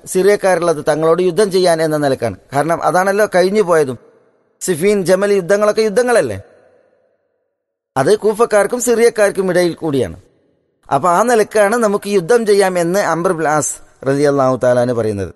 സിറിയക്കാരുള്ളത് തങ്ങളോട് യുദ്ധം ചെയ്യാൻ എന്ന നിലക്കാണ് കാരണം അതാണല്ലോ കഴിഞ്ഞു പോയതും സിഫീൻ ജമൽ യുദ്ധങ്ങളൊക്കെ യുദ്ധങ്ങളല്ലേ അത് കൂഫക്കാർക്കും സിറിയക്കാർക്കും ഇടയിൽ കൂടിയാണ് അപ്പൊ ആ നിലക്കാണ് നമുക്ക് യുദ്ധം ചെയ്യാം എന്ന് അംബർ ബ്ലാസ് റലി അള്ളാഹു താലാന് പറയുന്നത്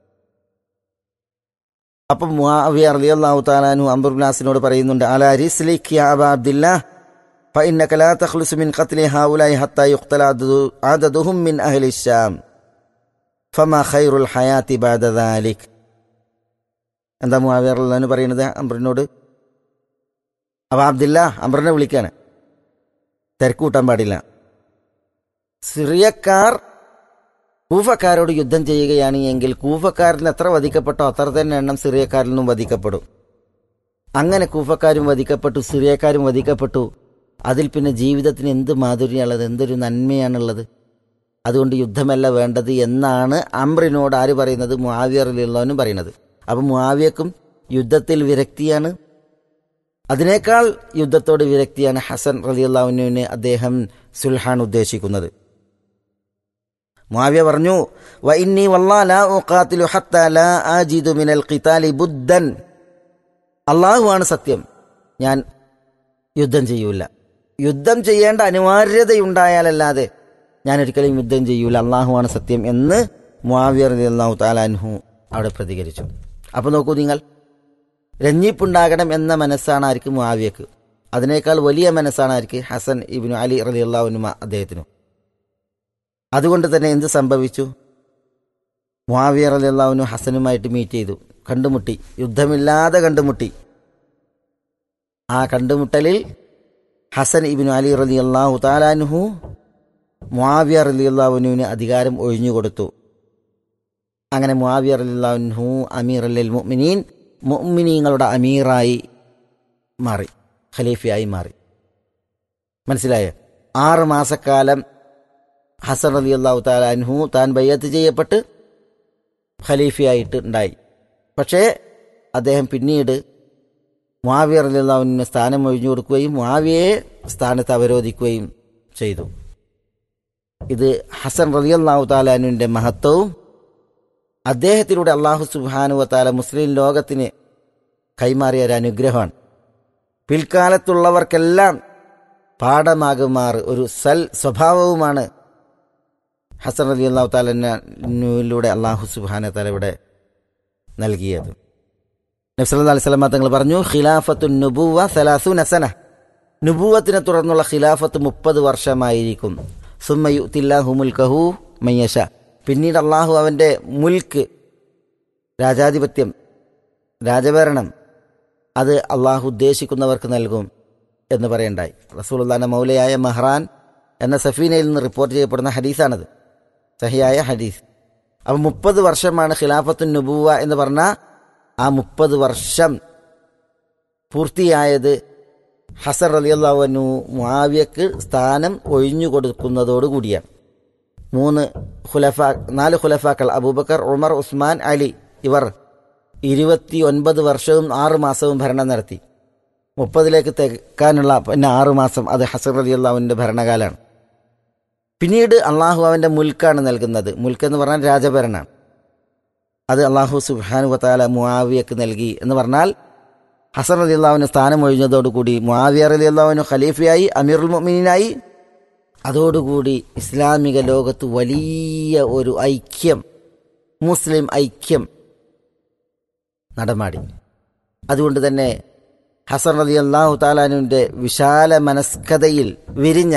അപ്പം മുആവിയ റലി അള്ളാഹു താലാനു അംബർ ബ്ലാസിനോട് പറയുന്നുണ്ട് അല റിസ്ലിഖ് യാ അബാ അബ്ദില്ലാ فإنك لا تخلص من قتل هؤلاء حتى يقتل عدد- عددهم من أهل الشام فما خير الحياة بعد ذلك എന്താ മുആവിയ റളിയല്ലാഹു പറയുന്നത് അംബറിനോട് അപ്പൊ അബ്ദില്ല അംബറിനെ വിളിക്കാണ് തിരക്കൂട്ടാൻ പാടില്ല സിറിയക്കാർ കൂഫക്കാരോട് യുദ്ധം ചെയ്യുകയാണ് എങ്കിൽ കൂഫക്കാരിൽ എത്ര വധിക്കപ്പെട്ടോ അത്ര തന്നെ എണ്ണം സിറിയക്കാരിൽ നിന്നും വധിക്കപ്പെടും അങ്ങനെ കൂഫക്കാരും വധിക്കപ്പെട്ടു സിറിയക്കാരും വധിക്കപ്പെട്ടു അതിൽ പിന്നെ ജീവിതത്തിന് എന്ത് മാധുര്യമുള്ളത് എന്തൊരു നന്മയാണുള്ളത് അതുകൊണ്ട് യുദ്ധമല്ല വേണ്ടത് എന്നാണ് അമ്രിനോട് ആര് പറയുന്നത് മുആവിയ റളിയല്ലാഹുവിനും പറയുന്നത് അപ്പം മുആവിയക്കും യുദ്ധത്തിൽ വിരക്തിയാണ് അതിനേക്കാൾ യുദ്ധത്തോട് വിരക്തിയാണ് ഹസൻ റളിയല്ലാഹുവിനെ അദ്ദേഹം സുൽഹാൻ ഉദ്ദേശിക്കുന്നത് മുആവിയ പറഞ്ഞു വ ഇന്നി വല്ലാ ലാ ഉഖാതിലു ഹത്താ ലാ ആജിദു മിനൽ ഖിതാലി ബുദ്ദൻ അള്ളാഹുവാണ് സത്യം ഞാൻ യുദ്ധം ചെയ്യൂല യുദ്ധം ചെയ്യേണ്ട അനിവാര്യതയുണ്ടായാലല്ലാതെ ഞാൻ ഒരിക്കലും യുദ്ധം ചെയ്യൂല അള്ളാഹുവാണ് സത്യം എന്ന് മുആവിയ റളിയല്ലാഹു താലാൻഹു അവിടെ പ്രതികരിച്ചു അപ്പോൾ നോക്കൂ നിങ്ങൾ രഞ്ജിപ്പുണ്ടാകണം എന്ന മനസ്സാണ് ആർക്ക് മുആവിയക്ക് അതിനേക്കാൾ വലിയ മനസ്സാണ് ആർക്ക് ഹസൻ ഇബ്നു അലി റളിയല്ലാഹുനുമ അദ്ദേഹത്തിനും അതുകൊണ്ട് തന്നെ എന്ത് സംഭവിച്ചു മുആവിയ റളിയല്ലാഹുനു ഹസനുമായിട്ട് മീറ്റ് ചെയ്തു കണ്ടുമുട്ടി യുദ്ധമില്ലാതെ കണ്ടുമുട്ടി ആ കണ്ടുമുട്ടലിൽ ഹസൻ ഇബിൻ അലി റലി അള്ളാഹു താലാൻഹു മുആവിയ റലി അള്ളാഹുനുവിന് അധികാരം ഒഴിഞ്ഞുകൊടുത്തു അങ്ങനെ മുആവിയ റലി അള്ളാഹുൻഹു അമീർ അല്ലിൽ മുഅ്മിനീൻ മുഅ്മിനീങ്ങളുടെ അമീറായി മാറി ഖലീഫയായി മാറി മനസ്സിലായോ ആറ് മാസക്കാലം ഹസൻ അലി അള്ളാഹു താലാൻഹു താൻ ബയ്യത്ത് ചെയ്യപ്പെട്ട് ഖലീഫയായിട്ട് ഉണ്ടായി പക്ഷേ അദ്ദേഹം പിന്നീട് മുആവിയ റളിയല്ലാഹുവിന് സ്ഥാനം ഒഴിഞ്ഞു കൊടുക്കുകയും മുആവിയയെ സ്ഥാനത്ത് അവരോധിക്കുകയും ചെയ്തു ഇത് ഹസൻ റളിയല്ലാഹു താലാനുവിൻ്റെ മഹത്വവും അദ്ദേഹത്തിലൂടെ അള്ളാഹു സുബ്ഹാനു വതാല മുസ്ലിം ലോകത്തിന് കൈമാറിയ ഒരു അനുഗ്രഹമാണ് പിൽക്കാലത്തുള്ളവർക്കെല്ലാം പാഠമാകുമാർ ഒരു സൽ സ്വഭാവവുമാണ് ഹസൻ റലി അള്ളാഹു താലൂടെ അള്ളാഹു സുബാന താല ഇവിടെ നൽകിയത് നബ്സല്ലാ അലൈഹി സ്വലമ തങ്ങൾ പറഞ്ഞു ഖിലാഫത്തു നുബുവ സലാസു നസന നുബുവത്തിനെ തുടർന്നുള്ള ഖിലാഫത്ത് മുപ്പത് വർഷമായിരിക്കും സുമ്മയു തില്ലാഹു മുൽക്കഹു മയ്യഷ പിന്നീട് അള്ളാഹു അവൻ്റെ മുൽക്ക് രാജാധിപത്യം രാജഭരണം അത് അള്ളാഹു ഉദ്ദേശിക്കുന്നവർക്ക് നൽകും എന്ന് പറയണ്ടായി റസൂലുള്ളാന്റെ മൗലയായ മഹ്റാൻ എന്ന സഫീനയിൽ നിന്ന് റിപ്പോർട്ട് ചെയ്യപ്പെടുന്ന ഹദീസാണത് സഹിയായ ഹദീസ് അപ്പം മുപ്പത് വർഷമാണ് ഖിലാഫത്തു നുബുവ എന്ന് പറഞ്ഞാൽ ആ മുപ്പത് വർഷം പൂർത്തിയായത് ഹസർ റലിയല്ലാവനു മുആവിയക്ക് സ്ഥാനം ഒഴിഞ്ഞു കൊടുക്കുന്നതോടുകൂടിയാണ് മൂന്ന് ഖുലഫ നാല് ഖുലഫാക്കൾ അബൂബക്കർ ഉമർ ഉസ്മാൻ അലി ഇവർ ഇരുപത്തി ഒൻപത് വർഷവും ആറ് മാസവും ഭരണം നടത്തി മുപ്പതിലേക്ക് തെക്കാനുള്ള പിന്നെ ആറ് മാസം അത് ഹസർ അലി അള്ളാഹുവിൻ്റെ ഭരണകാലമാണ് പിന്നീട് അള്ളാഹു അവൻ്റെ മുൽക്കാണ് നൽകുന്നത് മുൽക്ക് എന്ന് പറഞ്ഞാൽ രാജഭരണമാണ് അത് അള്ളാഹു സുബാനു വത്താല മുആവിയക്ക് നൽകി എന്ന് പറഞ്ഞാൽ ഹസൻ അലി അള്ളാഹുവിന് സ്ഥാനം ഒഴിഞ്ഞതോടുകൂടി മുആവിയ അലി അള്ളാഹുവിന് ഖലീഫയായി അമീറുൽ മൊമിനായി അതോടുകൂടി ഇസ്ലാമിക ലോകത്ത് വലിയ ഒരു ഐക്യം മുസ്ലിം ഐക്യം നടമാടി അതുകൊണ്ട് തന്നെ ഹസൻ അലി അള്ളാഹു താലാനുവിൻ്റെ വിശാല മനസ്കതയിൽ വിരിഞ്ഞ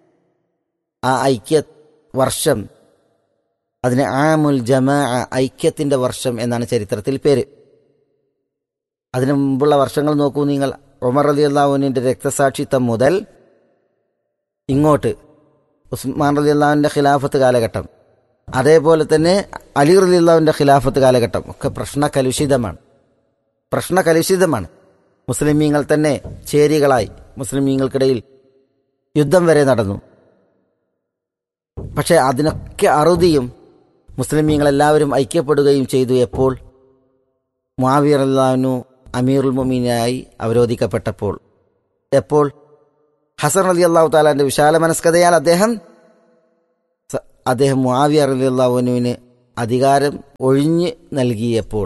ആ ഐക്യ വർഷം അതിന് ആമുൽ ജമാ ഐക്യത്തിൻ്റെ വർഷം എന്നാണ് ചരിത്രത്തിൽ പേര് അതിനു മുമ്പുള്ള വർഷങ്ങൾ നോക്കൂ നിങ്ങൾ ഉമർ അലി അള്ളാഹുവിൻ്റെ രക്തസാക്ഷിത്വം മുതൽ ഇങ്ങോട്ട് ഉസ്മാൻ അലി അള്ളാഹുവിൻ്റെ ഖിലാഫത്ത് കാലഘട്ടം അതേപോലെ തന്നെ അലി അലി അള്ളാഹുവിൻ്റെ ഖിലാഫത്ത് കാലഘട്ടം ഒക്കെ പ്രശ്നകലുഷിതമാണ് പ്രശ്നകലുഷിതമാണ് മുസ്ലിമീങ്ങൾ തന്നെ ചേരികളായി മുസ്ലിമീങ്ങൾക്കിടയിൽ യുദ്ധം വരെ നടന്നു പക്ഷേ അതിനൊക്കെ അറുതിയും മുസ്ലിമീങ്ങളെല്ലാവരും ഐക്യപ്പെടുകയും ചെയ്തു എപ്പോൾ മുആവിയർ അള്ളാഹുനു അമീറുൽ മൊമീനായി അവരോധിക്കപ്പെട്ടപ്പോൾ എപ്പോൾ ഹസൻ അലി അള്ളാഹു താലാന്റെ വിശാല മനസ്കതയാൽ അദ്ദേഹം അദ്ദേഹം മുആവിയ അലി അള്ളാഹുനുവിന് അധികാരം ഒഴിഞ്ഞ് നൽകിയപ്പോൾ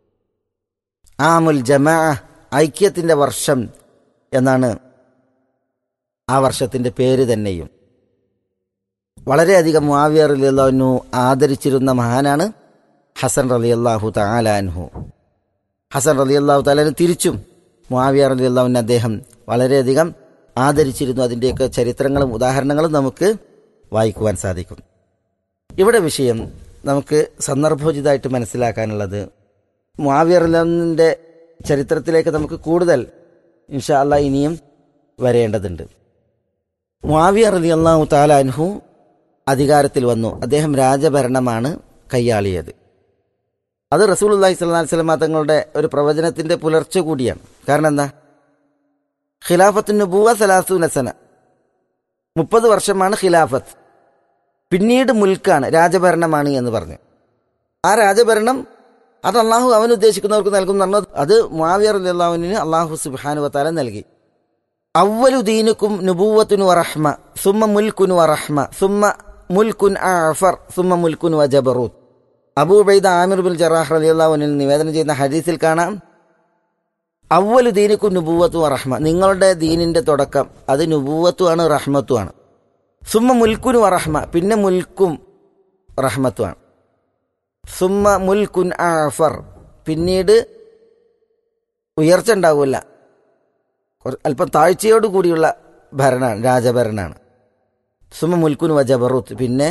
ആമുൽ ജമാ ഐക്യത്തിൻ്റെ വർഷം എന്നാണ് ആ വർഷത്തിൻ്റെ പേര് തന്നെയും വളരെയധികം മുആവിയ റളിയല്ലാഹു ആദരിച്ചിരുന്ന മഹാനാണ് ഹസൻ റളിയല്ലാഹു തആലാൻഹു ഹസൻ റളിയല്ലാഹു തആലാന് തിരിച്ചും മുആവിയ റളിയല്ലാഹുവിനെ അദ്ദേഹം വളരെയധികം ആദരിച്ചിരുന്നു അതിൻ്റെയൊക്കെ ചരിത്രങ്ങളും ഉദാഹരണങ്ങളും നമുക്ക് വായിക്കുവാൻ സാധിക്കും ഇവിടെ വിഷയം നമുക്ക് സന്ദർഭോചിതമായിട്ട് മനസ്സിലാക്കാനുള്ളത് മുആവിയ റളിയല്ലാഹുവിൻ്റെ ചരിത്രത്തിലേക്ക് നമുക്ക് കൂടുതൽ ഇൻഷാ അല്ലാ ഇനിയും വരേണ്ടതുണ്ട് മുആവിയ റളിയല്ലാഹു തആലാൻഹു അധികാരത്തിൽ വന്നു അദ്ദേഹം രാജഭരണമാണ് കൈയാളിയത് അത് റസൂൽ അള്ളാഹി സ്വല്ലാ വസ്ലമ തങ്ങളുടെ ഒരു പ്രവചനത്തിന്റെ പുലർച്ചെ കൂടിയാണ് കാരണം എന്താ ഖിലാഫത്തിന് ബൂവ സലാസു നസന മുപ്പത് വർഷമാണ് ഖിലാഫത്ത് പിന്നീട് മുൽക്കാണ് രാജഭരണമാണ് എന്ന് പറഞ്ഞു ആ രാജഭരണം അത് അള്ളാഹു അവൻ ഉദ്ദേശിക്കുന്നവർക്ക് നൽകും എന്ന് പറഞ്ഞത് അത് മുആവിയ റളിയല്ലാഹുവിന് അള്ളാഹു സുബ്ഹാനു വതാല നൽകി അവലു ദീനുക്കും നുബൂവത്തുനു വറഹ്മ സുമ്മ മുൽക്കുനു വറഹ്മ സുമ്മ മുൽക്കുൻ ആഫർ സുമ്മ മുൽക്കുൻ വജബറൂത്ത് അബൂബൈദ ആമിർ ബിൻ ജറാഹ് റളിയല്ലാഹുവിനിൽ നിവേദനം ചെയ്യുന്ന ഹദീസിൽ കാണാം അവലു ദീനുക്കും നുബൂവത്തു റഹ്മ നിങ്ങളുടെ ദീനിന്റെ തുടക്കം അത് നുബൂവത്തുമാണ് റഹ്മത്തുമാണ് സുമ്മ മുൽക്കുനു റഹ്മ പിന്നെ മുൽക്കും റഹ്മത്തുമാണ് സുമ്മ മുൽക്കുൻ ആഫർ പിന്നീട് ഉയർച്ച ഉണ്ടാവില്ല അല്പം താഴ്ചയോട് കൂടിയുള്ള ഭരണമാണ് രാജഭരണമാണ് സുമ മുൽക്കുൻ വജബറൂത്ത് പിന്നെ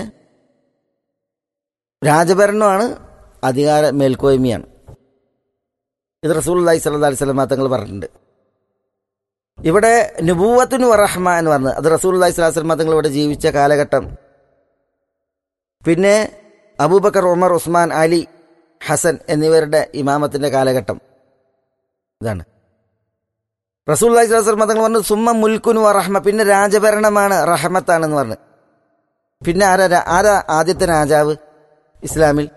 രാജഭരണമാണ് അധികാര മേൽക്കോയ്മയാണ് ഇത് റസൂൽ അള്ളഹി സ്വല്ലാ അലൈഹി സ്വലമ തങ്ങൾ പറഞ്ഞിട്ടുണ്ട് ഇവിടെ നുബൂവത്തുനു വറഹ്മ എന്ന് പറഞ്ഞത് അത് റസൂൽ അള്ളഹി സ്വലാഹു സ്വലമ തങ്ങൾ ഇവിടെ ജീവിച്ച കാലഘട്ടം പിന്നെ അബൂബക്കർ ഉമർ ഉസ്മാൻ അലി ഹസൻ എന്നിവരുടെ ഇമാമത്തിന്റെ കാലഘട്ടം ഇതാണ് റസൂൽ അള്ളഹി സ്വലാഹു സ്വലമ തങ്ങൾ പറഞ്ഞു സുമ്മ മുൽക്കുനു വറഹ്മ പിന്നെ രാജഭരണമാണ് റഹമത്താണെന്ന് പറഞ്ഞു പിന്നെ ആരാ ആരാ ആദ്യത്തെ രാജാവ് ഇസ്ലാമിൽ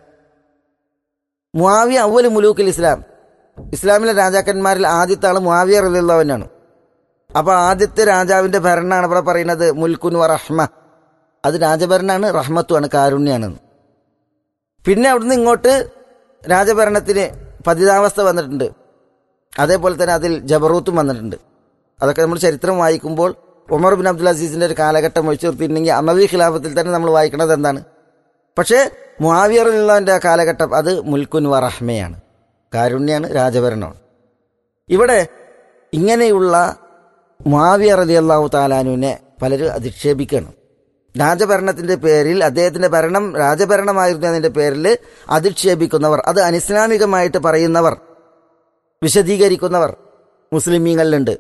മുആവിയ അവല് മുലൂക്കിൽ ഇസ്ലാം ഇസ്ലാമിലെ രാജാക്കന്മാരിൽ ആദ്യത്തെ ആൾ മുആവിയ റലിയുള്ളവനാണ് അപ്പൊ ആദ്യത്തെ രാജാവിന്റെ ഭരണമാണ് ഇവിടെ പറയുന്നത് മുൽക്കുൻ വ റഹ്മ അത് രാജഭരണമാണ് റഹ്മത്തുമാണ് കാരുണ്യാണ് പിന്നെ അവിടുന്ന് ഇങ്ങോട്ട് രാജഭരണത്തിന് പതിതാവസ്ഥ വന്നിട്ടുണ്ട് അതേപോലെ തന്നെ അതിൽ ജബറൂത്തും വന്നിട്ടുണ്ട് അതൊക്കെ നമ്മൾ ചരിത്രം വായിക്കുമ്പോൾ ഉമർ ബിൻ അബ്ദുൽ അസീസിന്റെ ഒരു കാലഘട്ടം ഒഴിച്ചു നിർത്തിയിട്ടുണ്ടെങ്കിൽ അമവി ഖിലാഫത്തിൽ തന്നെ നമ്മൾ വായിക്കുന്നത് എന്താണ് പക്ഷേ മുആവിയറുള്ളവന്റെ കാലഘട്ടം അത് മുൽക്കുൻ വ റഹ്മയാണ് കാരുണ്യാണ് രാജഭരണമാണ് ഇവിടെ ഇങ്ങനെയുള്ള മുആവിയ റലി അള്ളാഹു താലാനുവിനെ പലരും അധിക്ഷേപിക്കണം രാജഭരണത്തിന്റെ പേരിൽ അദ്ദേഹത്തിന്റെ ഭരണം രാജഭരണമായിരുന്നു എന്നതിന്റെ പേരിൽ അധിക്ഷേപിക്കുന്നവർ അത് അനിസ്ലാമികമായിട്ട് പറയുന്നവർ വിശദീകരിക്കുന്നവർ മുസ്ലിമീങ്ങളിലുണ്ട്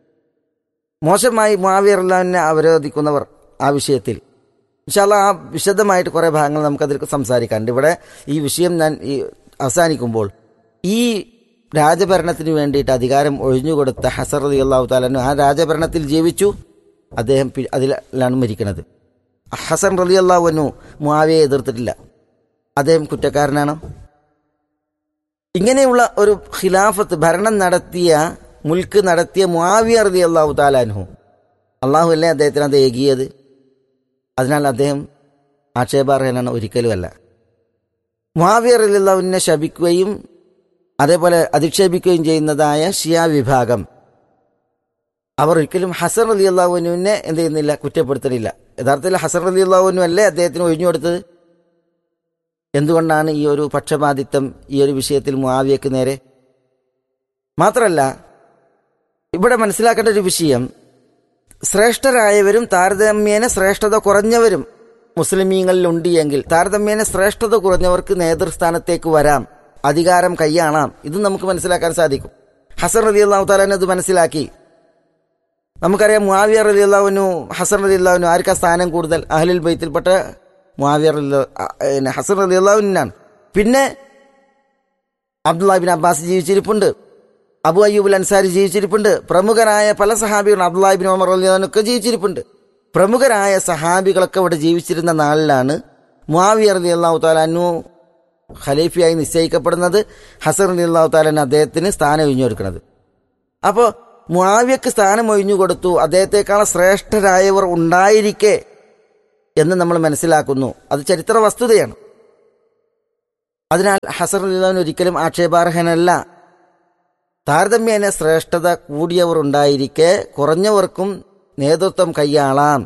മോശമായി മുആവിയ റല്ലാവിനെ അവരോധിക്കുന്നവർ ആ വിഷയത്തിൽ ഇൻഷാല്ല ആ വിശദമായിട്ട് കുറേ ഭാഗങ്ങൾ നമുക്കതിൽ സംസാരിക്കാനുണ്ട് ഇവിടെ ഈ വിഷയം ഞാൻ ഈ അവസാനിക്കുമ്പോൾ ഈ രാജഭരണത്തിന് വേണ്ടിയിട്ട് അധികാരം ഒഴിഞ്ഞുകൊടുത്ത ഹസർ അലി അള്ളാഹു താലു ആ രാജഭരണത്തിൽ ജീവിച്ചു അദ്ദേഹം അതിലാണ് മരിക്കുന്നത് ഹസൻ റലി അള്ളാഹുനു മുആവിയെ എതിർത്തിട്ടില്ല അദ്ദേഹം കുറ്റക്കാരനാണ് ഇങ്ങനെയുള്ള ഒരു ഖിലാഫത്ത് ഭരണം നടത്തിയ മുൽക്ക് നടത്തിയ മുആവിയ റലി അള്ളാഹു താലാൻഹു അള്ളാഹു അല്ലേ അദ്ദേഹത്തിന് അത് ഏകിയത് അതിനാൽ അദ്ദേഹം ആക്ഷേപാർഹനാണ് ഒരിക്കലുമല്ല മുഹാവിയ റലിള്ളാവിനെ ശപിക്കുകയും അതേപോലെ അധിക്ഷേപിക്കുകയും ചെയ്യുന്നതായ ഷിയ വിഭാഗം അവർ ഒരിക്കലും ഹസൻ അലി അള്ളാഹുവിനെ എന്ത് ചെയ്യുന്നില്ല കുറ്റപ്പെടുത്തുന്നില്ല യഥാർത്ഥത്തിൽ ഹസൻ അലി അള്ളാഹുവിനും അല്ലേ അദ്ദേഹത്തിന് ഒഴിഞ്ഞു കൊടുത്തത് എന്തുകൊണ്ടാണ് ഈ ഒരു പക്ഷപാതിത്വം ഈ ഒരു വിഷയത്തിൽ മുആവിയക്ക് നേരെ മാത്രമല്ല ഇവിടെ മനസ്സിലാക്കേണ്ട ഒരു വിഷയം ശ്രേഷ്ഠരായവരും താരതമ്യേന ശ്രേഷ്ഠത കുറഞ്ഞവരും മുസ്ലിമീങ്ങളിലുണ്ട് എങ്കിൽ താരതമ്യേന ശ്രേഷ്ഠത കുറഞ്ഞവർക്ക് നേതൃസ്ഥാനത്തേക്ക് വരാം അധികാരം കൈയാണാം ഇത് നമുക്ക് മനസ്സിലാക്കാൻ സാധിക്കും ഹസൻ റലി അള്ളാഹു താലാൻ അത് മനസ്സിലാക്കി നമുക്കറിയാം മുആവിയ റലി അള്ളാഹുനു ഹസൻ റലി അള്ളാഹുനു ആർക്കാ സ്ഥാനം കൂടുതൽ അഹ്ലുൽ ബൈത്തിൽപ്പെട്ട മുആവിയ ഹസൻ റലി അള്ളാഹുനാണ് പിന്നെ അബ്ദുല്ലാഹിബിൻ അബ്ബാസ് ജീവിച്ചിരിപ്പുണ്ട് അബു അയ്യൂബുൽ അൻസാരി ജീവിച്ചിരിപ്പുണ്ട് പ്രമുഖരായ പല സഹാബികളും അബ്ദുല്ലാഹിബിൻ ഒമർ അലിയാനൊക്കെ ജീവിച്ചിരിപ്പുണ്ട് പ്രമുഖരായ സഹാബികളൊക്കെ ഇവിടെ ജീവിച്ചിരുന്ന നാളിലാണ് മുആവിയ റലി അള്ളാഹു താലാനു ഖലീഫയായി നിശ്ചയിക്കപ്പെടുന്നത് ഹസൻ അലി അള്ളാഹു താലാൻ അദ്ദേഹത്തിന് സ്ഥാനം ഒഴിഞ്ഞു കൊടുക്കുന്നത് അപ്പോൾ മുആവിയക്ക് സ്ഥാനം ഒഴിഞ്ഞു കൊടുത്തു അദ്ദേഹത്തെക്കാൾ ശ്രേഷ്ഠരായവർ ഉണ്ടായിരിക്കെ എന്ന് നമ്മൾ മനസ്സിലാക്കുന്നു അത് ചരിത്ര വസ്തുതയാണ് അതിനാൽ ഹസർ അലിദാൻ ഒരിക്കലും ആക്ഷേപാർഹനല്ല താരതമ്യേന ശ്രേഷ്ഠത കൂടിയവർ ഉണ്ടായിരിക്കെ കുറഞ്ഞവർക്കും നേതൃത്വം കൈയാളാം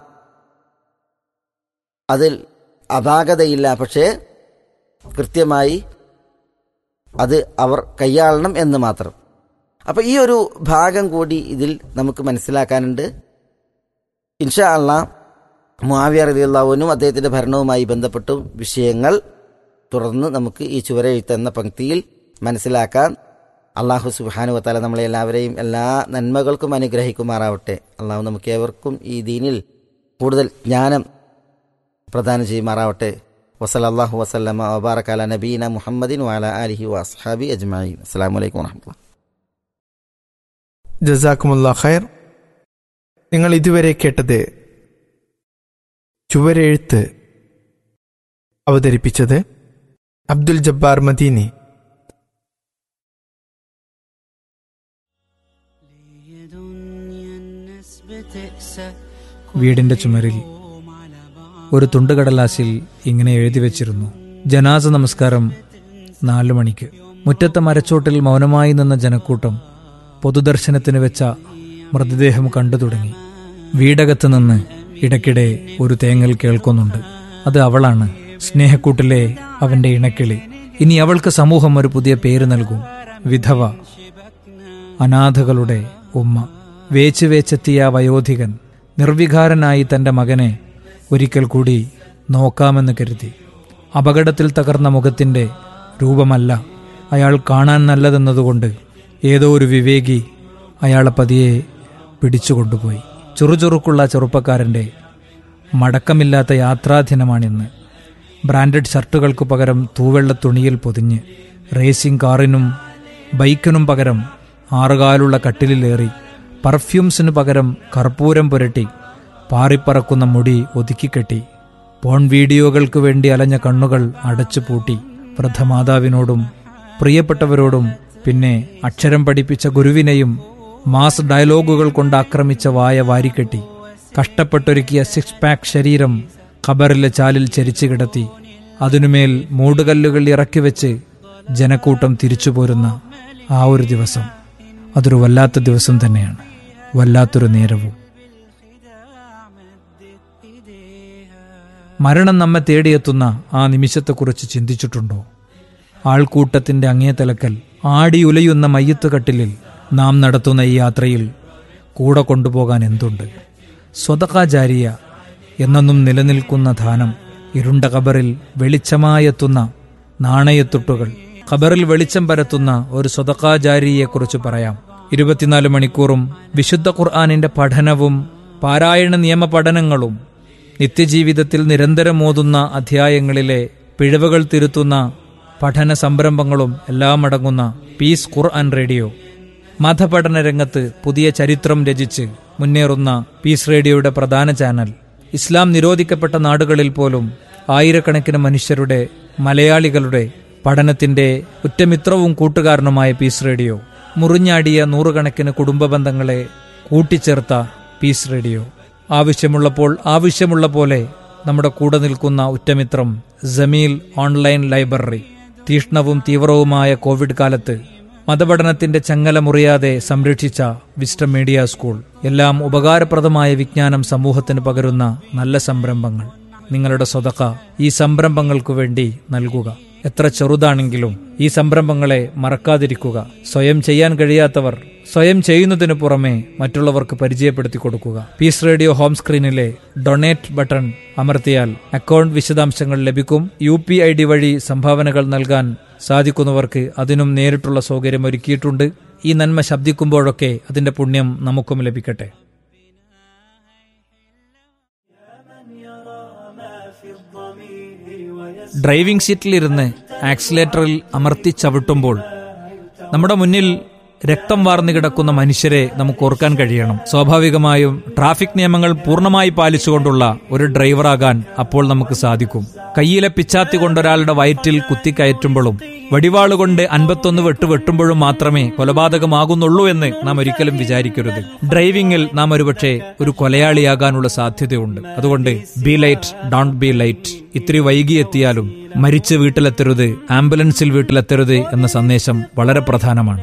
അതിൽ അപാകതയില്ല പക്ഷേ കൃത്യമായി അത് അവർ കൈയാളണം എന്ന് മാത്രം അപ്പൊ ഈ ഒരു ഭാഗം കൂടി ഇതിൽ നമുക്ക് മനസ്സിലാക്കാനുണ്ട് ഇൻഷാ അള്ളാ മുആവിയ റളിയല്ലാഹുവിനും അദ്ദേഹത്തിന്റെ ഭരണവുമായി ബന്ധപ്പെട്ട വിഷയങ്ങൾ തുടർന്ന് നമുക്ക് ഈ ചുവരെഴുത്ത് എന്ന പങ്ക്തിയിൽ മനസ്സിലാക്കാം അള്ളാഹു സുബാനു വത്താല നമ്മളെ എല്ലാവരെയും എല്ലാ നന്മകൾക്കും അനുഗ്രഹിക്കുമാറാവട്ടെ അള്ളാഹു നമുക്ക് ഏവർക്കും ഈ ദീനിൽ കൂടുതൽ ജ്ഞാനം പ്രദാനം ചെയ്യുമാറാവട്ടെ വസലല്ലാഹു വസല്ലമ വബാറക് അല നബീന മുഹമ്മദിൻ വാല അലിഹി വസ്ഹാബി അജ്മഈൻ അസ്സലാമു അലൈക്കും വറഹ്മത്തുള്ളാഹി ജസാക്കുമുള്ള ഖൈർ നിങ്ങൾ ഇതുവരെ കേട്ടത് ചുവരെഴുത്ത് അവതരിപ്പിച്ചത് അബ്ദുൽ ജബ്ബാർ മദീനി വീടിന്റെ ചുമരിൽ ഒരു തുണ്ടുകടലാസിൽ ഇങ്ങനെ എഴുതി വെച്ചിരുന്നു ജനാസ നമസ്കാരം നാലു മണിക്ക് മുറ്റത്തെ മരച്ചോട്ടിൽ മൗനമായി നിന്ന ജനക്കൂട്ടം പൊതുദർശനത്തിന് വെച്ച മൃതദേഹം കണ്ടു തുടങ്ങി വീടകത്ത് നിന്ന് ഇടയ്ക്കിടെ ഒരു തേങ്ങൽ കേൾക്കുന്നുണ്ട് അത് അവളാണ് സ്നേഹക്കൂട്ടിലെ അവന്റെ ഇണക്കിളി ഇനി അവൾക്ക് സമൂഹം ഒരു പുതിയ പേര് നൽകും വിധവ അനാഥകളുടെ ഉമ്മ വേച്ച് വേച്ചെത്തിയ ആ വയോധികൻ നിർവികാരനായി തന്റെ മകനെ ഒരിക്കൽ കൂടി നോക്കാമെന്ന് കരുതി അപകടത്തിൽ തകർന്ന മുഖത്തിന്റെ രൂപമല്ല അയാൾ കാണാൻ നല്ലതെന്നതുകൊണ്ട് ഏതോ ഒരു വിവേകി അയാളെ പതിയെ പിടിച്ചുകൊണ്ടുപോയി ചുറുചുറുക്കുള്ള ചെറുപ്പക്കാരന്റെ മടക്കമില്ലാത്ത യാത്രാദിനമാണിന്ന് ബ്രാൻഡഡ് ഷർട്ടുകൾക്ക് പകരം തൂവെള്ള തുണിയിൽ പൊതിഞ്ഞ് റേസിംഗ് കാറിനും ബൈക്കിനും പകരം ആറുകാലുള്ള കട്ടിലിലേറി പർഫ്യൂംസിനു പകരം കർപ്പൂരം പുരട്ടി പാറിപ്പറക്കുന്ന മുടി ഒതുക്കിക്കെട്ടി പോൺ വീഡിയോകൾക്ക് വേണ്ടി അലഞ്ഞ കണ്ണുകൾ അടച്ചു പൂട്ടി വൃദ്ധമാതാവിനോടും പ്രിയപ്പെട്ടവരോടും പിന്നെ അക്ഷരം പഠിപ്പിച്ച ഗുരുവിനെയും മാസ് ഡയലോഗുകൾ കൊണ്ട് ആക്രമിച്ച വായ വാരിക്കെട്ടി കഷ്ടപ്പെട്ടൊരുക്കിയ സിക്സ് പാക്ക് ശരീരം ഖബറിലെ ചാലിൽ ചരിച്ചു കിടത്തി അതിനുമേൽ മൂടുകല്ലുകൾ ഇറക്കി വെച്ച് ജനക്കൂട്ടം തിരിച്ചു പോരുന്ന ആ ഒരു ദിവസം അതൊരു വല്ലാത്ത ദിവസം തന്നെയാണ് വല്ലാത്തൊരു നേരവും മരണം നമ്മെ തേടിയെത്തുന്ന ആ നിമിഷത്തെക്കുറിച്ച് ചിന്തിച്ചിട്ടുണ്ടോ ആൾക്കൂട്ടത്തിന്റെ അങ്ങേ തലക്കൽ ആടി ഉലയുന്ന മയ്യത്ത് കട്ടിലിൽ നാം നടത്തുന്ന ഈ യാത്രയിൽ കൂടെ കൊണ്ടുപോകാൻ എന്തുണ്ട് സ്വതകാചാരിയ എന്നെന്നും നിലനിൽക്കുന്ന ധാനം ഇരുണ്ട കബറിൽ വെളിച്ചമായെത്തുന്ന നാണയത്തുട്ടുകൾ ഖബറിൽ വെളിച്ചം പരത്തുന്ന ഒരു സ്വതകാചാരിയെക്കുറിച്ച് പറയാം ഇരുപത്തിനാല് മണിക്കൂറും വിശുദ്ധ ഖുർആാനിന്റെ പഠനവും പാരായണ നിയമ പഠനങ്ങളും നിത്യജീവിതത്തിൽ നിരന്തരം ഓതുന്ന അധ്യായങ്ങളിലെ പിഴവുകൾ തിരുത്തുന്ന പഠന സംരംഭങ്ങളും എല്ലാം അടങ്ങുന്ന പീസ് ഖുർആൻ റേഡിയോ മതപഠന രംഗത്ത് പുതിയ ചരിത്രം രചിച്ച് മുന്നേറുന്ന പീസ് റേഡിയോയുടെ പ്രധാന ചാനൽ ഇസ്ലാം നിരോധിക്കപ്പെട്ട നാടുകളിൽ പോലും ആയിരക്കണക്കിന് മനുഷ്യരുടെ മലയാളികളുടെ പഠനത്തിന്റെ ഉറ്റമിത്രവും കൂട്ടുകാരനുമായ പീസ് റേഡിയോ മുറിഞ്ഞാടിയ നൂറുകണക്കിന് കുടുംബ ബന്ധങ്ങളെ കൂട്ടിച്ചേർത്ത പീസ് റേഡിയോ ആവശ്യമുള്ളപ്പോൾ ആവശ്യമുള്ള പോലെ നമ്മുടെ കൂടെ നിൽക്കുന്ന ഉറ്റമിത്രം ജമീൽ ഓൺലൈൻ ലൈബ്രറി തീഷ്ണവും തീവ്രവുമായ കോവിഡ് കാലത്ത് മതപഠനത്തിന്റെ ചങ്ങല മുറിയാതെ സംരക്ഷിച്ച വിസ്റ്റം മീഡിയ സ്കൂൾ എല്ലാം ഉപകാരപ്രദമായ വിജ്ഞാനം സമൂഹത്തിന് പകരുന്ന നല്ല സംരംഭങ്ങൾ നിങ്ങളുടെ സ്വതക്ക ഈ സംരംഭങ്ങൾക്കു വേണ്ടി നൽകുക എത്ര ചെറുതാണെങ്കിലും ഈ സംരംഭങ്ങളെ മറക്കാതിരിക്കുക സ്വയം ചെയ്യാൻ കഴിയാത്തവർ സ്വയം ചെയ്യുന്നതിനു പുറമെ മറ്റുള്ളവർക്ക് പരിചയപ്പെടുത്തി കൊടുക്കുക പീസ് റേഡിയോ ഹോം സ്ക്രീനിലെ ഡൊണേറ്റ് ബട്ടൺ അമർത്തിയാൽ അക്കൗണ്ട് വിശദാംശങ്ങൾ ലഭിക്കും യു പി ഐ ഡി വഴി സംഭാവനകൾ നൽകാൻ സാധിക്കുന്നവർക്ക് അതിനും നേരിട്ടുള്ള സൗകര്യം ഒരുക്കിയിട്ടുണ്ട് ഈ നന്മ ശബ്ദിക്കുമ്പോഴൊക്കെ അതിന്റെ പുണ്യം നമുക്കും ലഭിക്കട്ടെ ഡ്രൈവിംഗ് സീറ്റിലിരുന്ന് ആക്സിലേറ്ററിൽ അമർത്തി ചവിട്ടുമ്പോൾ നമ്മുടെ മുന്നിൽ രക്തം വാർന്നു കിടക്കുന്ന മനുഷ്യരെ നമുക്ക് ഓർക്കാൻ കഴിയണം സ്വാഭാവികമായും ട്രാഫിക് നിയമങ്ങൾ പൂർണ്ണമായി പാലിച്ചുകൊണ്ടുള്ള ഒരു ഡ്രൈവറാകാൻ അപ്പോൾ നമുക്ക് സാധിക്കും കയ്യിലെ പിച്ചാത്തി കൊണ്ടൊരാളുടെ വയറ്റിൽ കുത്തിക്കയറ്റുമ്പോഴും വടിവാളുകൊണ്ട് അൻപത്തൊന്ന് വെട്ട് വെട്ടുമ്പോഴും മാത്രമേ കൊലപാതകമാകുന്നുള്ളൂ എന്ന് നാം ഒരിക്കലും വിചാരിക്കരുത് ഡ്രൈവിംഗിൽ നാം ഒരുപക്ഷെ ഒരു കൊലയാളിയാകാനുള്ള സാധ്യതയുണ്ട് അതുകൊണ്ട് be late don't be late ഇത്തിരി വൈകിയെത്തിയാലും മരിച്ച് വീട്ടിലെത്തരുത് ആംബുലൻസിൽ വീട്ടിലെത്തരുത് എന്ന സന്ദേശം വളരെ പ്രധാനമാണ്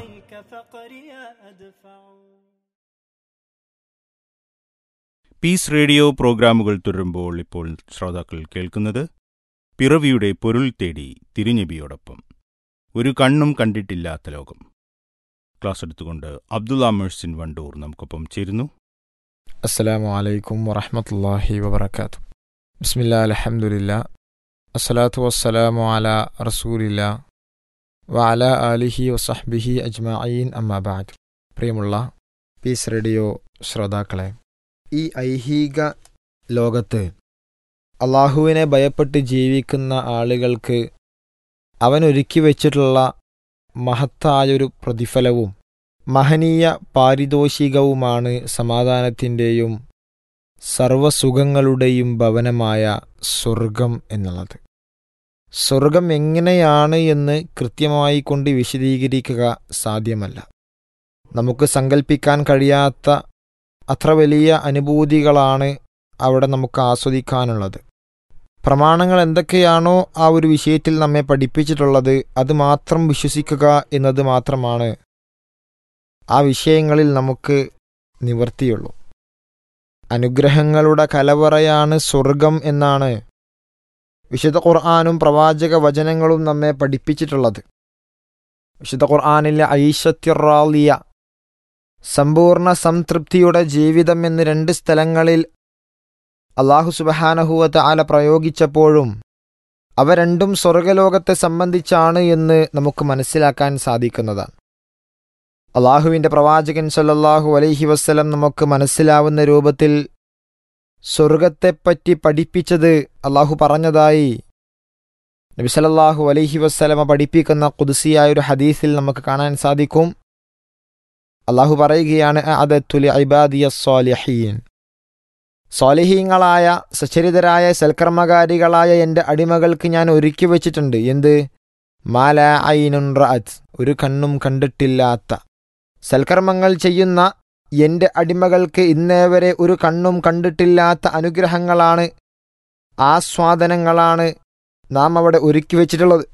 പീസ് റേഡിയോ പ്രോഗ്രാമുകൾ തുടരുമ്പോൾ ഇപ്പോൾ ശ്രോതാക്കൾ കേൾക്കുന്നത് പിറവിയുടെ പൊരുൾ തേടി തിരുഞ്ഞബിയോടൊപ്പം ഒരു കണ്ണും കണ്ടിട്ടില്ലാത്ത ലോകം ക്ലാസ് എടുത്തുകൊണ്ട് അബ്ദുള്ള മെഴ്സിൻ വണ്ടൂർ നമുക്കൊപ്പം ചേരുന്നു അസ്സലാമു അലൈക്കും വറഹമത്തല്ലാഹി വബർക്കാത്തു ബിസ്മില്ലാ അലഹമുല്ല അസ്സലാത്തു വസ്സലാമു അല റസൂലില്ല വഅല ആലിഹി വസഹ്ബിഹി അജ്മഈൻ അമ്മാബാദ് പ്രിയമുള്ള പീസ് റേഡിയോ ശ്രോതാക്കളെ ഈ ഐഹിക ലോകത്ത് അള്ളാഹുവിനെ ഭയപ്പെട്ട് ജീവിക്കുന്ന ആളുകൾക്ക് അവൻ ഒരുക്കി വച്ചിട്ടുള്ള മഹത്തായൊരു പ്രതിഫലവും മഹനീയ പാരിതോഷികവുമാണ് സമാധാനത്തിൻ്റെയും സർവസുഖങ്ങളുടെയും ഭവനമായ സ്വർഗം എന്നുള്ളത് സ്വർഗം എങ്ങനെയാണ് എന്ന് കൃത്യമായി കൊണ്ട് വിശദീകരിക്കുക സാധ്യമല്ല നമുക്ക് സങ്കല്പിക്കാൻ കഴിയാത്ത അത്ര വലിയ അനുഭൂതികളാണ് അവിടെ നമുക്ക് ആസ്വദിക്കാനുള്ളത് പ്രമാണങ്ങൾ എന്തൊക്കെയാണോ ആ ഒരു വിഷയത്തിൽ നമ്മെ പഠിപ്പിച്ചിട്ടുള്ളത് അത് മാത്രം വിശ്വസിക്കുക എന്നത് മാത്രമാണ് ആ വിഷയങ്ങളിൽ നമുക്ക് നിവർത്തിയുള്ളൂ അനുഗ്രഹങ്ങളുടെ കലവറയാണ് സ്വർഗം എന്നാണ് വിശുദ്ധ ഖുർആാനും പ്രവാചക വചനങ്ങളും നമ്മെ പഠിപ്പിച്ചിട്ടുള്ളത് വിശുദ്ധ ഖുർആാനിലെ ഐഷത്യറാലിയ സമ്പൂർണ്ണ സംതൃപ്തിയുടെ ജീവിതം എന്ന് രണ്ട് സ്ഥലങ്ങളിൽ അള്ളാഹു സുബഹാനഹുവത്ത് ആല പ്രയോഗിച്ചപ്പോഴും അവ രണ്ടും സ്വർഗലോകത്തെ സംബന്ധിച്ചാണ് എന്ന് നമുക്ക് മനസ്സിലാക്കാൻ സാധിക്കുന്നതാണ് അള്ളാഹുവിൻ്റെ പ്രവാചകൻ സല്ലല്ലാഹു അലൈഹി വസ്ലം നമുക്ക് മനസ്സിലാവുന്ന രൂപത്തിൽ സ്വർഗത്തെപ്പറ്റി പഠിപ്പിച്ചത് അള്ളാഹു പറഞ്ഞതായി നബി സല്ലല്ലാഹു അലൈഹി വസ്ലമ പഠിപ്പിക്കുന്ന കുതിസിയായ ഒരു ഹദീസിൽ നമുക്ക് കാണാൻ സാധിക്കും അള്ളാഹു പറയുകയാണ് അദത്തുലി ഇബാദിയ സ്വാലിഹീൻ സ്വാലിഹീങ്ങളായ സച്ചരിതരായ സൽക്കർമ്മകാരികളായ എൻ്റെ അടിമകൾക്ക് ഞാൻ ഒരുക്കി വച്ചിട്ടുണ്ട് എന്ത് മാല ഐനുൻ റഅത്ത് ഒരു കണ്ണും കണ്ടിട്ടില്ലാത്ത സൽക്കർമ്മങ്ങൾ ചെയ്യുന്ന എൻ്റെ അടിമകൾക്ക് ഇന്നേവരെ ഒരു കണ്ണും കണ്ടിട്ടില്ലാത്ത അനുഗ്രഹങ്ങളാണ് ആസ്വാദനങ്ങളാണ് നാം അവിടെ ഒരുക്കി വച്ചിട്ടുള്ളത്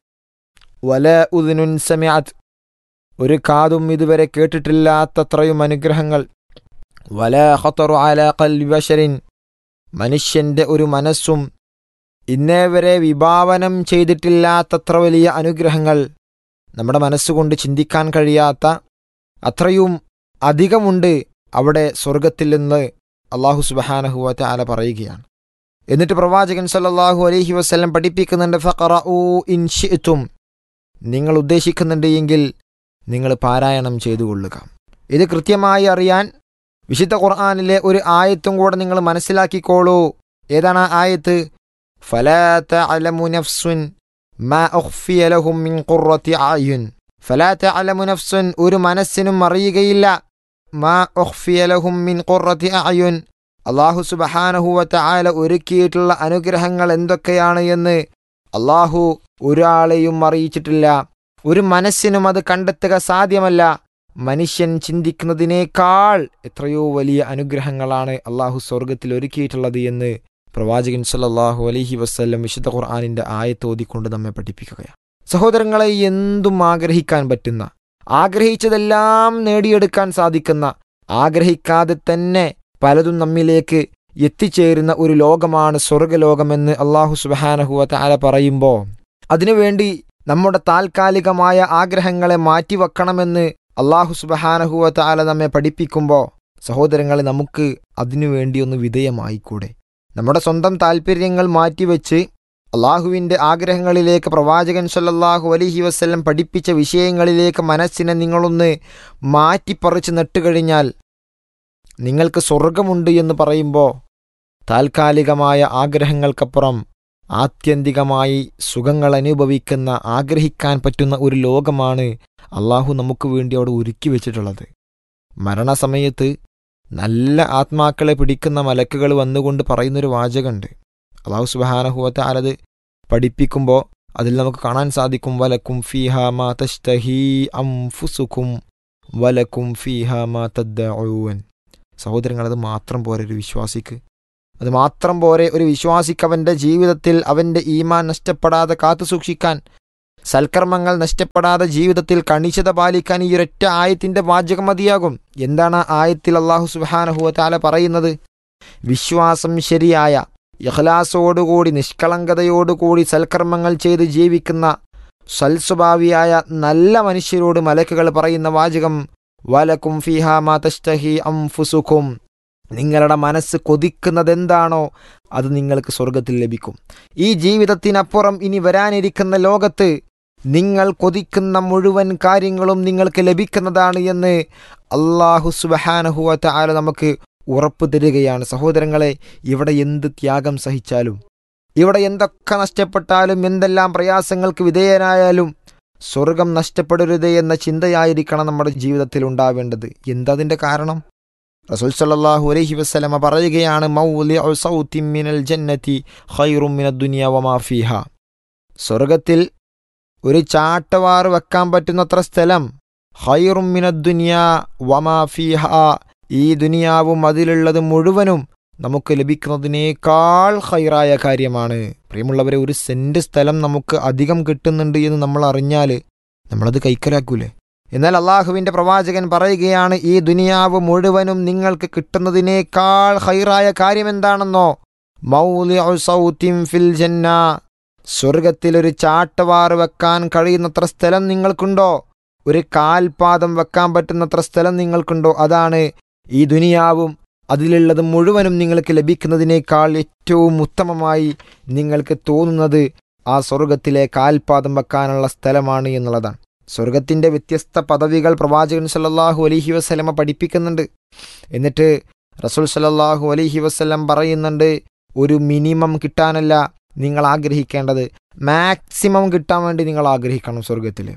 വല ഉദിനുൻ സമയാത്ത് ഒരു കാതും ഇതുവരെ കേട്ടിട്ടില്ലാത്തത്രയും അനുഗ്രഹങ്ങൾ വല ഖത്തറു അല ഖൽബി ബശരിൻ മനുഷ്യന്റെ ഒരു മനസ്സും ഇന്നേവരെ വിഭാവനം ചെയ്തിട്ടില്ലാത്തത്ര വലിയ അനുഗ്രഹങ്ങൾ നമ്മുടെ മനസ്സുകൊണ്ട് ചിന്തിക്കാൻ കഴിയാത്ത അത്രയും അധികമുണ്ട് അവിടെ സ്വർഗത്തിൽ നിന്ന് അള്ളാഹു സുബഹാനഹുവത്തെ ആല പറയുകയാണ് എന്നിട്ട് പ്രവാചകൻ സല്ലല്ലാഹു അലൈഹി വസ്ലം പഠിപ്പിക്കുന്നുണ്ട് ഫഖറഊ ഇൻ ഷിഅ്തും നിങ്ങൾ ഉദ്ദേശിക്കുന്നുണ്ട് എങ്കിൽ നിങ്ങൾ പാരായണം ചെയ്തു കൊള്ളുക ഇത് കൃത്യമായി അറിയാൻ വിശുദ്ധ ഖുർആാനിലെ ഒരു ആയത്തും കൂടെ നിങ്ങൾ മനസ്സിലാക്കിക്കോളൂ ഏതാണ് ആ ആയത്ത് ഫലാ തഅലമു നഫ്സുൻ മാ ഉഖ്ഫിയ ലഹും മിൻ ഖുർറത്തി അയുൻ ഫലാ തഅലമു നഫ്സുൻ ഒരു മനസ്സിനും അറിയുകയില്ല മാ ഉഖ്ഫിയ ലഹും മിൻ ഖുർറത്തി അയുൻ അള്ളാഹു സുബഹാനഹു വതആല ഒരുക്കിയിട്ടുള്ള അനുഗ്രഹങ്ങൾ എന്തൊക്കെയാണ് എന്ന് അള്ളാഹു ഒരാളെയും അറിയിച്ചിട്ടില്ല ഒരു മനസ്സിനും അത് കണ്ടെത്തുക സാധ്യമല്ല മനുഷ്യൻ ചിന്തിക്കുന്നതിനേക്കാൾ എത്രയോ വലിയ അനുഗ്രഹങ്ങളാണ് അള്ളാഹു സ്വർഗത്തിൽ ഒരുക്കിയിട്ടുള്ളത് എന്ന് പ്രവാചകൻ സല്ലല്ലാഹു അലൈഹി വസ്ല്ലം വിശുദ്ധ ഖുർആാനിന്റെ ആയത്തോതിക്കൊണ്ട് നമ്മെ പഠിപ്പിക്കുകയാണ് സഹോദരങ്ങളെ എന്തും ആഗ്രഹിക്കാൻ പറ്റുന്ന ആഗ്രഹിച്ചതെല്ലാം നേടിയെടുക്കാൻ സാധിക്കുന്ന ആഗ്രഹിക്കാതെ തന്നെ പലതും നമ്മിലേക്ക് എത്തിച്ചേരുന്ന ഒരു ലോകമാണ് സ്വർഗലോകമെന്ന് അള്ളാഹു സുബാനഹുവ താല പറയുമ്പോൾ അതിനുവേണ്ടി നമ്മുടെ താൽക്കാലികമായ ആഗ്രഹങ്ങളെ മാറ്റിവെക്കണമെന്ന് അള്ളാഹു സുബഹാനഹുവ താല നമ്മെ പഠിപ്പിക്കുമ്പോൾ സഹോദരങ്ങളെ നമുക്ക് അതിനുവേണ്ടി ഒന്ന് വിധേയമായിക്കൂടെ നമ്മുടെ സ്വന്തം താല്പര്യങ്ങൾ മാറ്റിവെച്ച് അള്ളാഹുവിൻ്റെ ആഗ്രഹങ്ങളിലേക്ക് പ്രവാചകൻ സല്ലല്ലാഹു അലൈഹി വസ്ല്ലം പഠിപ്പിച്ച വിഷയങ്ങളിലേക്ക് മനസ്സിനെ നിങ്ങളൊന്ന് മാറ്റിപ്പറിച്ച് നട്ടുകഴിഞ്ഞാൽ നിങ്ങൾക്ക് സ്വർഗമുണ്ട് എന്ന് പറയുമ്പോൾ താൽക്കാലികമായ ആഗ്രഹങ്ങൾക്കപ്പുറം ആത്യന്തികമായി സുഖങ്ങൾ അനുഭവിക്കുന്ന ആഗ്രഹിക്കാൻ പറ്റുന്ന ഒരു ലോകമാണ് അള്ളാഹു നമുക്ക് വേണ്ടി അവിടെ ഒരുക്കി വെച്ചിട്ടുള്ളത് മരണസമയത്ത് നല്ല ആത്മാക്കളെ പിടിക്കുന്ന മലക്കുകൾ വന്നുകൊണ്ട് പറയുന്നൊരു വാചകമുണ്ട് അള്ളാഹു സുബാനഹുവത്തെ ആരത് പഠിപ്പിക്കുമ്പോൾ അതിൽ നമുക്ക് കാണാൻ സാധിക്കും വലക്കും ഫീഹ മാ തഷ്തഹി അംഫുസുക്കും വലക്കും ഫീഹ മാ തദ്ദഊൻ സഹോദരങ്ങൾ അത് മാത്രം പോരെ ഒരു വിശ്വാസിക്ക് അത് മാത്രം പോരെ ഒരു വിശ്വാസിക്ക് അവൻ്റെ ജീവിതത്തിൽ അവൻ്റെ ഈമാൻ നഷ്ടപ്പെടാതെ കാത്തു സൂക്ഷിക്കാൻ സൽക്കർമ്മങ്ങൾ നഷ്ടപ്പെടാതെ ജീവിതത്തിൽ കണിശത പാലിക്കാൻ ഈ ഒരൊറ്റ ആയത്തിൻ്റെ വാചകം മതിയാകും എന്താണ് ആ ആയത്തിൽ അള്ളാഹു സുബാനഹുവത്താല പറയുന്നത് വിശ്വാസം ശരിയായ ഇഖ്ലാസോടുകൂടി നിഷ്കളങ്കതയോടുകൂടി സൽക്കർമ്മങ്ങൾ ചെയ്ത് ജീവിക്കുന്ന സൽസ്വഭാവിയായ നല്ല മനുഷ്യരോട് മലക്കുകൾ പറയുന്ന വാചകം വലക്കും ഫിഹ മാ തഷ്തഹി അംഫുസുക്കും നിങ്ങളുടെ മനസ്സ് കൊതിക്കുന്നതെന്താണോ അത് നിങ്ങൾക്ക് സ്വർഗത്തിൽ ലഭിക്കും ഈ ജീവിതത്തിനപ്പുറം ഇനി വരാനിരിക്കുന്ന ലോകത്ത് നിങ്ങൾ കൊതിക്കുന്ന മുഴുവൻ കാര്യങ്ങളും നിങ്ങൾക്ക് ലഭിക്കുന്നതാണ് എന്ന് അള്ളാഹു സുബഹാനഹുവത്ത ആല നമുക്ക് ഉറപ്പ് തരികയാണ് സഹോദരങ്ങളെ ഇവിടെ എന്ത് ത്യാഗം സഹിച്ചാലും ഇവിടെ എന്തൊക്കെ നഷ്ടപ്പെട്ടാലും എന്തെല്ലാം പ്രയാസങ്ങൾക്ക് വിധേയനായാലും സ്വർഗം നഷ്ടപ്പെടരുത് എന്ന ചിന്തയായിരിക്കണം നമ്മുടെ ജീവിതത്തിൽ ഉണ്ടാവേണ്ടത് എന്തതിൻ്റെ കാരണം റസൂൽ സല്ലല്ലാഹു അലൈഹി വസല്ലമ പറയുകയാണ് മൗലിഉ സൗത്തിൻ മിനൽ ജന്നതി ഖൈറും മിനദ് ദുനിയ വമാ ഫീഹ സ്വർഗത്തിൽ ഒരു ചാട്ടവാറ് വെക്കാൻ പറ്റുന്നത്ര സ്ഥലം ഖൈറും മിനദ് ദുനിയ വമാ ഫീഹ ഈ ദുനിയാവും അതിലുള്ളത് മുഴുവനും നമുക്ക് ലഭിക്കുന്നതിനേക്കാൾ ഹൈറായ കാര്യമാണ് പ്രിയമുള്ളവരെ ഒരു സെന്റ് സ്ഥലം നമുക്ക് അധികം കിട്ടുന്നുണ്ട് എന്ന് നമ്മൾ അറിഞ്ഞാൽ നമ്മളത് കൈക്കലാക്കൂലേ എന്നാൽ അള്ളാഹുവിൻ്റെ പ്രവാചകൻ പറയുകയാണ് ഈ ദുനിയാവ് മുഴുവനും നിങ്ങൾക്ക് കിട്ടുന്നതിനേക്കാൾ ഹൈറായ കാര്യം എന്താണെന്നോ മൗലിഉ സൗത്തിൻ ഫിൽ ജന്ന സ്വർഗത്തിൽ ഒരു ചാട്ടവാറ് വെക്കാൻ കഴിയുന്നത്ര സ്ഥലം നിങ്ങൾക്കുണ്ടോ ഒരു കാൽപാദം വെക്കാൻ പറ്റുന്നത്ര സ്ഥലം നിങ്ങൾക്കുണ്ടോ അതാണ് ഈ ദുനിയാവും അതിലുള്ളത് മുഴുവനും നിങ്ങൾക്ക് ലഭിക്കുന്നതിനേക്കാൾ ഏറ്റവും ഉത്തമമായി നിങ്ങൾക്ക് തോന്നുന്നത് ആ സ്വർഗത്തിലെ കാൽപാദം വെക്കാനുള്ള സ്ഥലമാണ് എന്നുള്ളതാണ് സ്വർഗത്തിൻ്റെ വ്യത്യസ്ത പദവികൾ പ്രവാചകൻ സല്ലല്ലാഹു അലൈഹി വസ്ലമ പഠിപ്പിക്കുന്നുണ്ട് എന്നിട്ട് റസൂൽ സല്ലല്ലാഹു അലൈഹി വസ്ലം പറയുന്നുണ്ട് ഒരു മിനിമം കിട്ടാനല്ല നിങ്ങൾ ആഗ്രഹിക്കേണ്ടത് മാക്സിമം കിട്ടാൻ വേണ്ടി നിങ്ങൾ ആഗ്രഹിക്കണം സ്വർഗത്തിൽ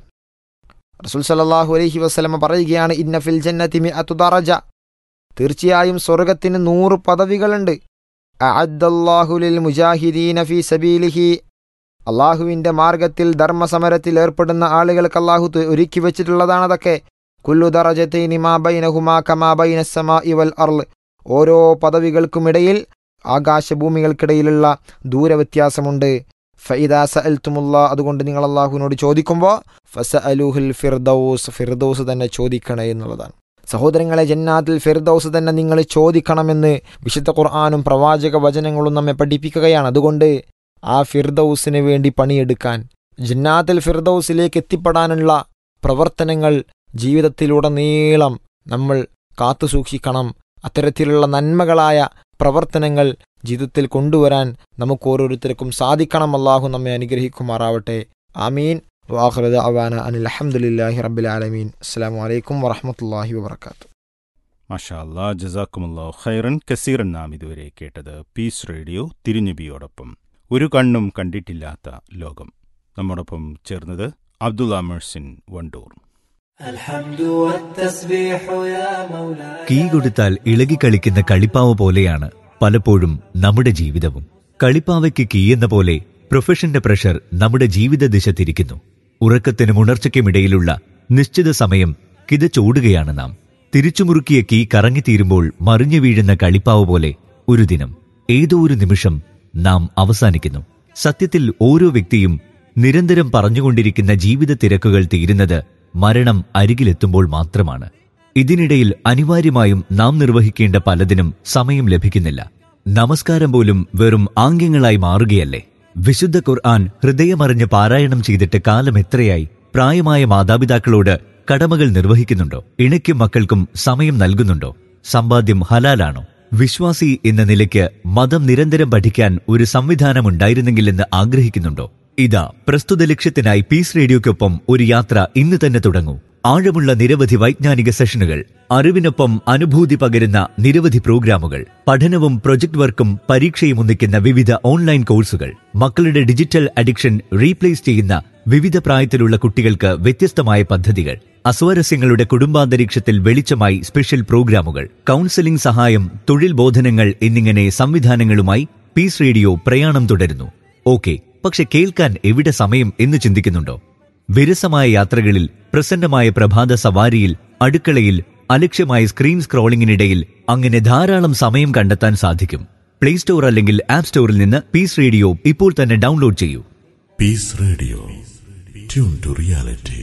റസൂൽ സല്ലല്ലാഹു അലൈഹി വസ്ലമ പറയുകയാണ് ഇന്ന ഫിൽ ജന്നതി മിഅതു ദറജ തീർച്ചയായും സ്വർഗത്തിന് നൂറ് പദവികളുണ്ട് അഅദ്ദല്ലാഹുലിൽ മുജാഹിദീന ഫി സബീലിഹി അള്ളാഹുവിൻ്റെ മാർഗത്തിൽ ധർമ്മസമരത്തിൽ ഏർപ്പെടുന്ന ആളുകൾക്ക് അള്ളാഹു തു- ഒരുക്കി വെച്ചിട്ടുള്ളതാണ് അതൊക്കെ കുല്ലു ദറജത്തൈനി മാ ബൈനഹുമാ കമാ ബൈന സമാ ഇവൽ അർള് ഓരോ പദവികൾക്കുമിടയിൽ ആകാശഭൂമികൾക്കിടയിലുള്ള ദൂരവ്യത്യാസമുണ്ട് ഫൈദാ സഅൽത്തുമുള്ള അതുകൊണ്ട് നിങ്ങൾ അള്ളാഹുവിനോട് ചോദിക്കുമ്പോൾ ഫസ അലുഹുൽ ഫിർദൌസ് ഫിർദൌസ് തന്നെ ചോദിക്കണേ എന്നുള്ളതാണ് സഹോദരങ്ങളെ ജന്നാത്തിൽ ഫിർദൌസ് തന്നെ നിങ്ങൾ ചോദിക്കണമെന്ന് വിശുദ്ധ ഖുർആാനും പ്രവാചക വചനങ്ങളും നമ്മെ പഠിപ്പിക്കുകയാണ് അതുകൊണ്ട് ആ ഫിർദൌസിന് വേണ്ടി പണിയെടുക്കാൻ ജന്നാത്തിൽ ഫിർദൌസിലേക്ക് എത്തിപ്പെടാനുള്ള പ്രവർത്തനങ്ങൾ ജീവിതത്തിലുടനീളം നമ്മൾ കാത്തു സൂക്ഷിക്കണം അത്തരത്തിലുള്ള നന്മകളായ പ്രവർത്തനങ്ങൾ ജീവിതത്തിൽ കൊണ്ടുവരാൻ നമുക്ക് ഓരോരുത്തർക്കും സാധിക്കണം അള്ളാഹു നമ്മെ അനുഗ്രഹിക്കുമാറാവട്ടെ ആമീൻ വാഹൃദ അവാന അനിൽ അഹമ്മദില്ലാഹി റബ്ബിൽ ആലമീൻ അസ്സാം വലൈക്കും വറഹമത്തല്ലാഹി വബർക്കാത്തു മഷാ അല്ലാ ജസാക്കുമുല്ലാ ഖൈറൻ കസീറൻ നാം ഇതുവരെ കേട്ടത് പീസ് റേഡിയോ തിരുനബിയോടൊപ്പം ഒരു കണ്ണും കണ്ടിട്ടില്ലാത്ത ലോകം നമ്മോടൊപ്പം ചേർന്നത് അബ്ദുള്ള മെഴ്സിൻ വണ്ടൂർ കീ കൊടുത്താൽ ഇളകിക്കളിക്കുന്ന കളിപ്പാവ പോലെയാണ് പലപ്പോഴും നമ്മുടെ ജീവിതവും കളിപ്പാവയ്ക്ക് കീ എന്ന പോലെ പ്രൊഫഷന്റെ പ്രഷർ നമ്മുടെ ജീവിത ദിശ തിരിക്കുന്നു ഉറക്കത്തിനും ഉണർച്ചയ്ക്കുമിടയിലുള്ള നിശ്ചിത സമയം കിതച്ചോടുകയാണ് നാം തിരിച്ചുമുറുക്കിയ കീ കറങ്ങിത്തീരുമ്പോൾ മറിഞ്ഞു വീഴുന്ന കളിപ്പാവ് പോലെ ഒരു ദിനം ഏതോ ഒരു നിമിഷം നാം അവസാനിക്കുന്നു സത്യത്തിൽ ഓരോ വ്യക്തിയും നിരന്തരം പറഞ്ഞുകൊണ്ടിരിക്കുന്ന ജീവിത തിരക്കുകൾ തീരുന്നത് മരണം അരികിലെത്തുമ്പോൾ മാത്രമാണ് ഇതിനിടയിൽ അനിവാര്യമായും നാം നിർവഹിക്കേണ്ട പലതിനും സമയം ലഭിക്കുന്നില്ല നമസ്കാരം പോലും വെറും ആംഗ്യങ്ങളായി മാറുകയല്ലേ വിശുദ്ധ ഖുർആൻ ഹൃദയമറിഞ്ഞ് പാരായണം ചെയ്തിട്ട് കാലം എത്രയായി പ്രായമായ മാതാപിതാക്കളോട് കടമകൾ നിർവഹിക്കുന്നുണ്ടോ ഇണയ്ക്കും മക്കൾക്കും സമയം നൽകുന്നുണ്ടോ സമ്പാദ്യം ഹലാലാണോ വിശ്വാസി എന്ന നിലയ്ക്ക് മതം നിരന്തരം പഠിക്കാൻ ഒരു സംവിധാനം ഉണ്ടായിരുന്നെങ്കിലെന്ന് ആഗ്രഹിക്കുന്നുണ്ടോ ഇതാ പ്രസ്തുത ലക്ഷ്യത്തിനായി പീസ് റേഡിയോയ്ക്കൊപ്പം ഒരു യാത്ര ഇന്ന് തന്നെ തുടങ്ങൂ ആഴമുള്ള നിരവധി വൈജ്ഞാനിക സെഷനുകൾ അറിവിനൊപ്പം അനുഭൂതി പകരുന്ന നിരവധി പ്രോഗ്രാമുകൾ പഠനവും പ്രൊജക്ട് വർക്കും പരീക്ഷയും ഒന്നിക്കുന്ന വിവിധ ഓൺലൈൻ കോഴ്സുകൾ മക്കളുടെ ഡിജിറ്റൽ അഡിക്ഷൻ റീപ്ലേസ് ചെയ്യുന്ന വിവിധ പ്രായത്തിലുള്ള കുട്ടികൾക്ക് വ്യത്യസ്തമായ പദ്ധതികൾ അസ്വാരസ്യങ്ങളുടെ കുടുംബാന്തരീക്ഷത്തിൽ വെളിച്ചമായി സ്പെഷ്യൽ പ്രോഗ്രാമുകൾ കൗൺസിലിംഗ് സഹായം തൊഴിൽ ബോധനങ്ങൾ എന്നിങ്ങനെ സംവിധാനങ്ങളുമായി പീസ് റേഡിയോ പ്രയാണം തുടരുന്നു ഓക്കെ പക്ഷെ കേൾക്കാൻ എവിടെ സമയം എന്ന് ചിന്തിക്കുന്നുണ്ടോ വിരസമായ യാത്രകളിൽ പ്രസന്നമായ പ്രഭാത സവാരിയിൽ അടുക്കളയിൽ അലക്ഷ്യമായ സ്ക്രീൻ സ്ക്രോളിംഗിനിടയിൽ അങ്ങനെ ധാരാളം സമയം കണ്ടെത്താൻ സാധിക്കും പ്ലേ സ്റ്റോർ അല്ലെങ്കിൽ ആപ്പ് സ്റ്റോറിൽ നിന്ന് പീസ് റേഡിയോ ഇപ്പോൾ തന്നെ ഡൗൺലോഡ് ചെയ്യൂ Peace Radio. Tune to reality.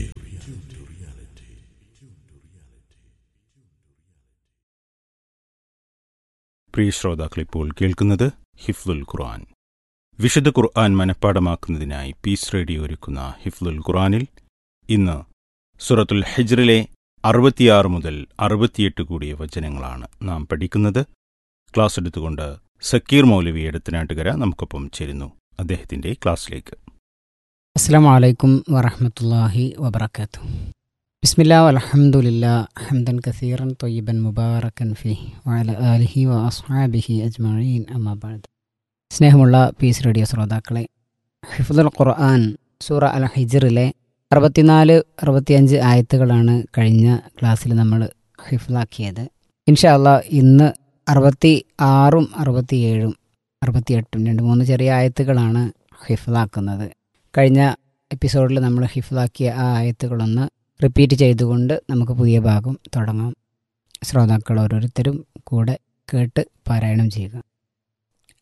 പ്രിയ ശ്രോതാക്കൾ ഇപ്പോൾ കേൾക്കുന്നത് ഹിഫ്ലുൽ ഖുർആൻ വിശുദ്ധ ഖുർആൻ മനഃപ്പാടമാക്കുന്നതിനായി പീസ് റേഡിയോ ഒരുക്കുന്ന ഹിഫ്ലുൽ ഖുർആനിൽ ഇന്ന് സുറത്തുൽ ഹജ്റിലെ അറുപത്തിയാറ് മുതൽ അറുപത്തിയെട്ട് കൂടിയ വചനങ്ങളാണ് നാം പഠിക്കുന്നത് ക്ലാസ് എടുത്തുകൊണ്ട് സക്കീർ മൗലവി എടുത്തനാട്ടുകര നമുക്കൊപ്പം ചേരുന്നു അദ്ദേഹത്തിന്റെ ക്ലാസ്സിലേക്ക് അസ്സാം വലൈക്കും വറഹമത്തല്ലാഹി വബർക്കാത്തു ബിസ്മില്ലാ അലഹമുല്ലാ ഹംദൻ കസീറൻ തൊയ്യബൻ മുബാറക്കൻ ഫി വഅല ആലിഹി വ അസ്ഹാബിഹി അജ്മഈൻ അമ്മാബാദ് സ്നേഹമുള്ള പീസ് റേഡിയോ ശ്രോതാക്കളെ ഹിഫുദുൽ ഖുർആൻ സൂറ അൽ ഹിജറിലെ അറുപത്തിനാല് അറുപത്തിയഞ്ച് ആയത്തുകളാണ് കഴിഞ്ഞ ക്ലാസ്സിൽ നമ്മൾ ഹിഫ്ലാക്കിയത് ഇൻഷാ അല്ലാ ഇന്ന് അറുപത്തി ആറും അറുപത്തിയേഴും അറുപത്തിയെട്ടും രണ്ട് മൂന്ന് ചെറിയ ആയത്തുകളാണ് ഹിഫ്ലാക്കുന്നത് കഴിഞ്ഞ എപ്പിസോഡിൽ നമ്മൾ ഹിഫ്ലാക്കിയ ആ ആയത്തുകളൊന്ന് റിപ്പീറ്റ് ചെയ്തുകൊണ്ട് നമുക്ക് പുതിയ ഭാഗം തുടങ്ങാം ശ്രോതാക്കൾ ഓരോരുത്തരും കൂടെ കേട്ട് പാരായണം ചെയ്യുക